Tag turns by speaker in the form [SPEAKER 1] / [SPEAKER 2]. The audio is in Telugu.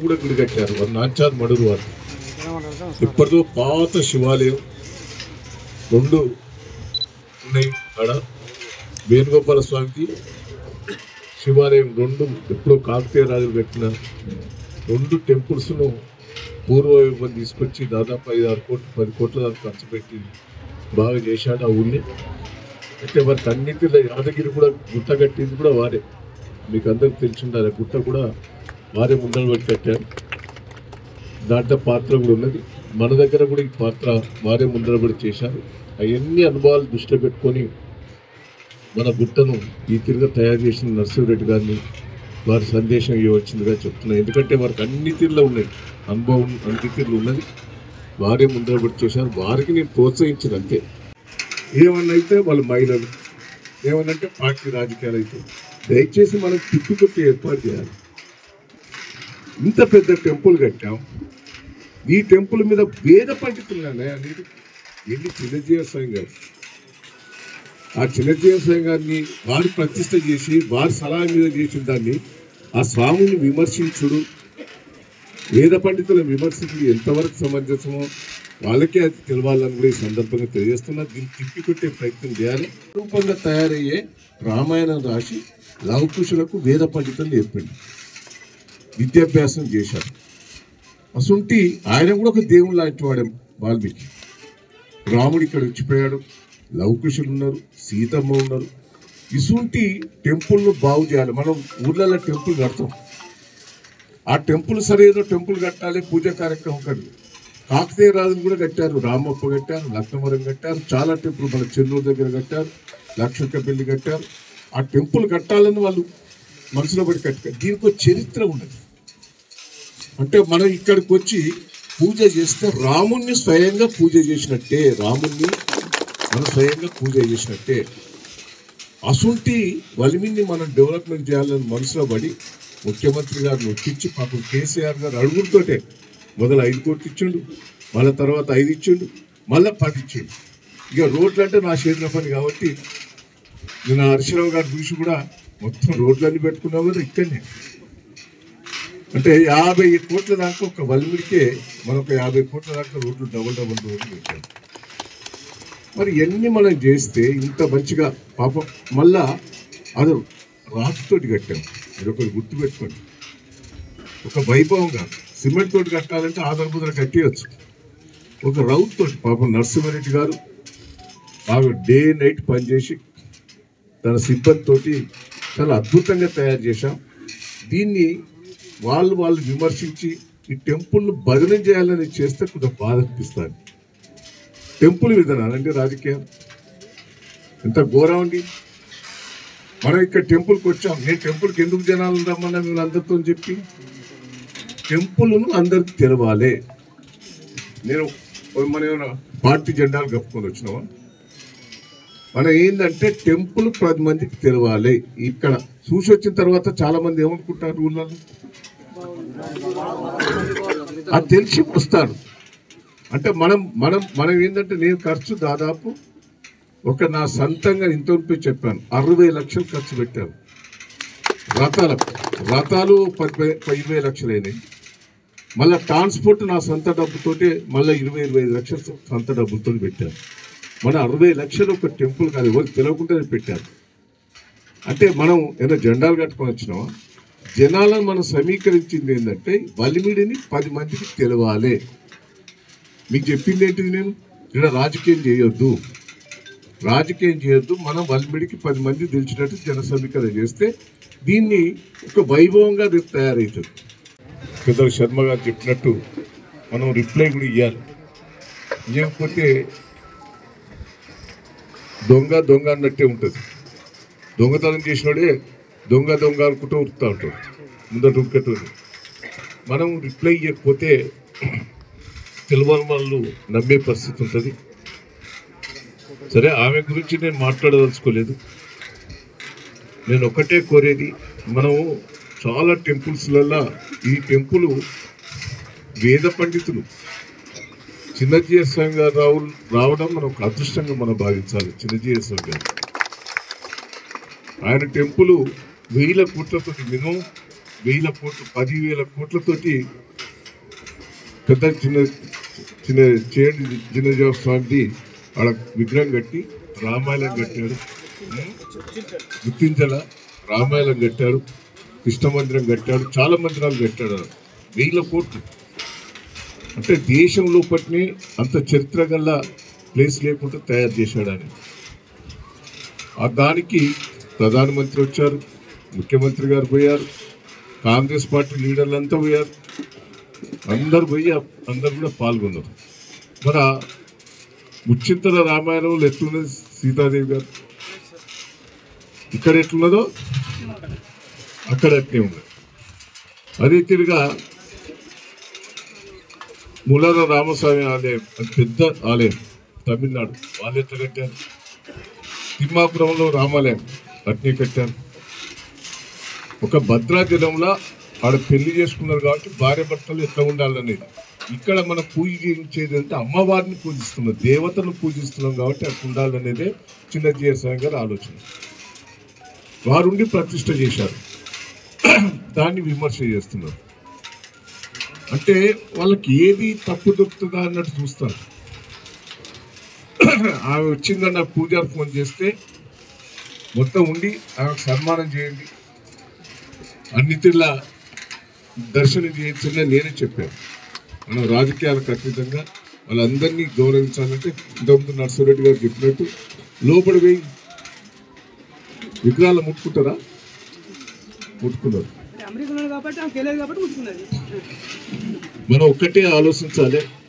[SPEAKER 1] కూడా గుడి కట్టారు వారు నాచార్ మడురు వారు ఇప్పటితో పాత శివాలయం రెండు ఉన్నాయి ఆడ వేణుగోపాల స్వామికి శివాలయం రెండు ఎప్పుడో కాకతీయ రాజులు కట్టిన రెండు టెంపుల్స్ను పూర్వవైభవం తీసుకొచ్చి దాదాపు ఐదు ఆరు కోట్లు పది కోట్ల దాకా ఖర్చు పెట్టి బాగా చేశాడు ఆ ఊరిని అయితే వారికి అన్నింటిలో యాదగిరి కూడా గుట్ట కట్టింది కూడా వారే మీకు అందరికి తెలిసి ఉండాలి ఆ గుట్ట కూడా వారే ముందర పెట్టి కట్టారు దాంట్లో పాత్ర కూడా ఉన్నది మన దగ్గర కూడా ఈ పాత్ర వారే ముందర పడి చేశారు అవన్నీ అనుభవాలు దృష్టిలో పెట్టుకొని మన గుట్టను ఈ తిరుగా తయారు చేసిన నరసింహరెడ్డి గారిని వారి సందేశం ఇవ్వచ్చిందిగా చెప్తున్నాను ఎందుకంటే వారికి అన్ని తీరులో ఉన్నాయి అనుభవం అన్ని తీరులు ఉన్నది వారే ముందర పడి చేశారు వారికి నేను ప్రోత్సహించిన అంతే ఏమన్నా అయితే వాళ్ళు మహిళలు ఏమన్నంటే పార్టీ రాజకీయాలు అయితే దయచేసి మనం తిప్పుకొట్టి ఏర్పాటు చేయాలి ఇంత పెద్ద టెంపుల్ కట్టాం ఈ టెంపుల్ మీద వేద పండితులున్నానే అనేది ఎన్ని చిన్నజీవ స్వామి గారు ఆ చిన్నజీవ స్వామి గారిని వారు ప్రతిష్ట చేసి వారి సలహా మీద చేసిన దాన్ని ఆ స్వామిని విమర్శించుడు వేద పండితులను విమర్శించుడు ఎంతవరకు సమంజసమో వాళ్ళకే అది తెలవాలని కూడా ఈ సందర్భంగా తెలియజేస్తున్నా దీన్ని తిప్పికొట్టే ప్రయత్నం చేయాలి రూపంగా తయారయ్యే రామాయణం రాసి లవకుశులకు వేద పండితులు నేర్పండి విద్యాభ్యాసం చేశారు అసంటి ఆయన కూడా ఒక దేవుడు లాంటి వాడే వాల్మీకి రాముడు ఇక్కడ వచ్చిపోయాడు లవకుశులు ఉన్నారు సీతమ్మ ఉన్నారు ఇసుంటి టెంపుల్ను బాగు చేయాలి మనం ఊర్లలో టెంపుల్ కడతాం ఆ టెంపుల్ సరేదో టెంపుల్ కట్టాలి పూజ కార్యక్రమం కాదు కాకతీయ రాజులు కూడా కట్టారు రామప్ప కట్టారు లక్నవరం కట్టారు చాలా టెంపుల్ మన చెన్నూరు దగ్గర కట్టారు లక్షకపల్లి కట్టారు ఆ టెంపుల్ కట్టాలని వాళ్ళు మనసులో పడి కట్టారు దీనికి ఒక చరిత్ర ఉన్నది అంటే మనం ఇక్కడికి వచ్చి పూజ చేస్తే రాముణ్ణి స్వయంగా పూజ చేసినట్టే రాముణ్ణి మనం స్వయంగా పూజ చేసినట్టే అసుంటి వలిమిని మనం డెవలప్మెంట్ చేయాలని మనసులో పడి ముఖ్యమంత్రి గారిని ఒప్పించి పాపం కేసీఆర్ గారు అడుగులతోటే మొదలు ఐదు కోట్లు ఇచ్చిండు మళ్ళీ తర్వాత ఐదు ఇచ్చిండు మళ్ళీ పది ఇచ్చిండు ఇక రోడ్లు అంటే నా చేతిలో పని కాబట్టి నేను హర్షరావు గారి చూసి కూడా మొత్తం రోడ్లన్నీ పెట్టుకున్నావు కదా ఇక్కడనే అంటే యాభై కోట్ల దాకా ఒక వల్మిడికే మనం ఒక యాభై కోట్ల దాకా రోడ్లు డబుల్ డబుల్ రోడ్లు పెట్టాం మరి ఎన్ని మనం చేస్తే ఇంత మంచిగా పాపం మళ్ళా అది రాతితోటి కట్టాం మీరు ఒకరు గుర్తు పెట్టుకోండి ఒక వైభవంగా సిమెంట్ తోటి కట్టాలంటే ఆధార ముద్ర కట్టేయచ్చు ఒక రౌత్ తోటి పాపం నరసింహారెడ్డి గారు బాగా డే నైట్ పనిచేసి తన సిబ్బందితోటి చాలా అద్భుతంగా తయారు చేశాం దీన్ని వాళ్ళు వాళ్ళు విమర్శించి ఈ టెంపుల్ను భజనం చేయాలని చేస్తే కొంత బాధ అనిపిస్తుంది టెంపుల్ విధానాలు అంటే రాజకీయాలు ఎంత ఘోరం అండి మనం ఇక్కడ టెంపుల్కి వచ్చాం నేను టెంపుల్కి ఎందుకు జనాలు రమ్మన్నా మీరు అందరితో చెప్పి టెంపుల్ను అందరికి తెలవాలి నేను మనం ఏమైనా పార్టీ జెండాలు కప్పుకొని వచ్చినావా మనం ఏంటంటే టెంపుల్ పది మందికి తెలవాలి ఇక్కడ చూసి వచ్చిన తర్వాత చాలా మంది ఏమనుకుంటారు ఊళ్ళలో అది తెలిసి వస్తారు అంటే మనం మనం మనం ఏంటంటే నేను ఖర్చు దాదాపు ఒక నా సొంతంగా ఇంత రూపాయి చెప్పాను అరవై లక్షలు ఖర్చు పెట్టాను రథాలకు రథాలు పది పది- ఇరవై లక్షలు అయినాయి మళ్ళీ ట్రాన్స్పోర్ట్ నా సొంత డబ్బుతోటి మళ్ళీ ఇరవై ఇరవై ఐదు లక్షలు సొంత డబ్బులతో పెట్టాను మన అరవై లక్షలు ఒక టెంపుల్ కాదు ఎవరికి తెలియకుండానే పెట్టారు అంటే మనం ఏదైనా జెండాలు కట్టుకొని వచ్చినామా జనాలను మనం సమీకరించింది ఏంటంటే వలిమిడిని పది మందికి తెలవాలి మీకు చెప్పింది ఏంటిది నేను ఇక్కడ రాజకీయం చేయొద్దు రాజకీయం చేయొద్దు మనం వలిమిడికి పది మంది తెలిసినట్టు జన సమీకరణ చేస్తే దీన్ని ఒక వైభవంగా రేపు తయారవుతుంది పెద్దలు శర్మ గారు చెప్పినట్టు మనం రిప్లై కూడా ఇవ్వాలి ఇవ్వకపోతే దొంగ దొంగ అన్నట్టే ఉంటుంది దొంగతనం చేసినోడే దొంగ దొంగ అనుకుంటూ ఉరుకుతూ ఉంటాడు ముందట ఉరికట్టు మనం రిప్లై ఇవ్వకపోతే తెలియని వాళ్ళు నమ్మే పరిస్థితి ఉంటుంది సరే ఆమె గురించి నేను మాట్లాడదలుచుకోలేదు నేను ఒకటే కోరేది మనము చాలా టెంపుల్స్లలో ఈ టెంపుల్ వేద పండితులు చిన్నజీయ స్వామి గారు రావు రావడం మనం ఒక అదృష్టంగా మనం భావించాలి చిన్నజీయ స్వామి గారు ఆయన టెంపుల్ వేల కోట్లతో మినిమం వేల కోట్లు పదివేల కోట్లతోటి పెద్ద చిన్న చిన్న చేయండి చిన్న స్వామిది ఆడ విగ్రహం కట్టి రామాయణం కట్టాడు గుర్తించాల రామాయణం కట్టాడు కృష్ణ మందిరం కట్టాడు చాలా మందిరాలు కట్టాడు ఆడ. వేల కోట్లు అంటే దేశం లోపటినే అంత చరిత్ర గల ప్లేస్ లేకుండా తయారు చేశాడు అని ఆ దానికి ప్రధానమంత్రి వచ్చారు ముఖ్యమంత్రి గారు పోయారు కాంగ్రెస్ పార్టీ లీడర్లు అంతా పోయారు అందరు పోయి అందరు కూడా పాల్గొన్నారు మన ముచ్చింతల రామాయణంలో ఎట్లున్నది సీతాదేవి గారు ఇక్కడ ఎట్లున్నదో అక్కడ అట్లే ఉన్నది అదే తిరిగా ములార రామస్వామి ఆలయం అది పెద్ద ఆలయం తమిళనాడు వాళ్ళు ఎట్లా కట్టారు తిమ్మాపురంలో రామాలయం అట్నే కట్టారు ఒక భద్రాచలంలో ఆడ పెళ్లి చేసుకున్నారు కాబట్టి భార్య భర్తలు ఎట్లా ఉండాలనేది ఇక్కడ మనం పూజించేది అంటే అమ్మవారిని పూజిస్తున్నాం దేవతను పూజిస్తున్నాం కాబట్టి అట్లా ఉండాలనేదే చిన్న జీఎస్వామి గారి ఆలోచన వారుండి ప్రతిష్ట చేశారు దాన్ని విమర్శ చేస్తున్నారు అంటే వాళ్ళకి ఏది తప్పు దొరుకుతుందా అన్నట్టు చూస్తారు ఆమె వచ్చిందని నాకు పూజారి ఫోన్ చేస్తే మొత్తం ఉండి ఆమెకు సన్మానం చేయండి అన్నిటిలా దర్శనం చేయించని నేనే చెప్పాను మనం రాజకీయాలకు అతీతంగా వాళ్ళందరినీ గౌరవించాలంటే ఇంతకుముందు నర్సరెడ్డి గారు చెప్పినట్టు లోపలి పోయి విగ్రహాలు ముట్టుకుంటారా ముట్టుకున్నారు
[SPEAKER 2] అమెరికా ఉన్నాడు కాబట్టి ఆమె తెలియదు కాబట్టి ముట్టుకున్నది
[SPEAKER 1] మనం ఒక్కటే ఆలోచించాలి